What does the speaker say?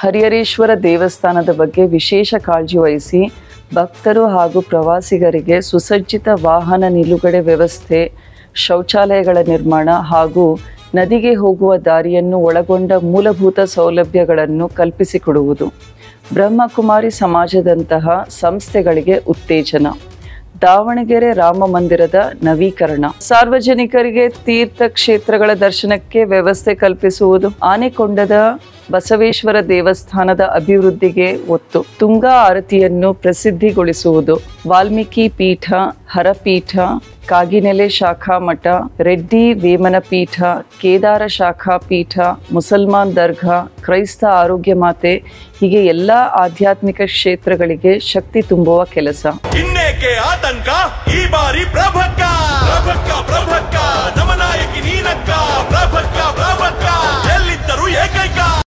ಹರಿಹರೇಶ್ವರ ದೇವಸ್ಥಾನದ ಬಗ್ಗೆ ವಿಶೇಷ ಕಾಳಜಿ ವಹಿಸಿ ಭಕ್ತರು ಹಾಗೂ ಪ್ರವಾಸಿಗರಿಗೆ ಸುಸಜ್ಜಿತ ವಾಹನ ನಿಲುಗಡೆ ವ್ಯವಸ್ಥೆ ಶೌಚಾಲಯಗಳ ನಿರ್ಮಾಣ ಹಾಗೂ ನದಿಗೆ ಹೋಗುವ ದಾರಿಯನ್ನು ಒಳಗೊಂಡ ಮೂಲಭೂತ ಸೌಲಭ್ಯಗಳನ್ನು ಕಲ್ಪಿಸಿಕೊಡುವುದು ಬ್ರಹ್ಮಕುಮಾರಿ ಸಮಾಜದಂತಹ ಸಂಸ್ಥೆಗಳಿಗೆ ಉತ್ತೇಜನ ದಾವಣಗೆರೆ ರಾಮ ಮಂದಿರದ ನವೀಕರಣ ಸಾರ್ವಜನಿಕರಿಗೆ ತೀರ್ಥ ಕ್ಷೇತ್ರಗಳ ದರ್ಶನಕ್ಕೆ ವ್ಯವಸ್ಥೆ ಕಲ್ಪಿಸುವುದು ಆನೆಕೊಂಡದ ಬಸವೇಶ್ವರ ದೇವಸ್ಥಾನದ ಅಭಿವೃದ್ಧಿಗೆ ಒತ್ತು ತುಂಗಾ ಆರತಿಯನ್ನು ಪ್ರಸಿದ್ಧಿಗೊಳಿಸುವುದು ವಾಲ್ಮೀಕಿ ಪೀಠ ಹರಪೀಠ ಕಾಗಿನೆಲೆ ಶಾಖಾ ಮಠ ರೆಡ್ಡಿ ವೇಮನ ಪೀಠ ಕೇದಾರ ಶಾಖಾ ಪೀಠ ಮುಸಲ್ಮಾನ್ ದರ್ಗಾ ಕ್ರೈಸ್ತ ಆರೋಗ್ಯ ಮಾತೆ ಹೀಗೆ ಎಲ್ಲ ಆಧ್ಯಾತ್ಮಿಕ ಕ್ಷೇತ್ರಗಳಿಗೆ ಶಕ್ತಿ ತುಂಬುವ ಕೆಲಸ ಇನ್ನೇಕೆ ಆತಂಕ ಈ ಬಾರಿ ಪ್ರಭಕ್ಕ ಪ್ರಭಕ್ಕ ಪ್ರಭಕ್ಕ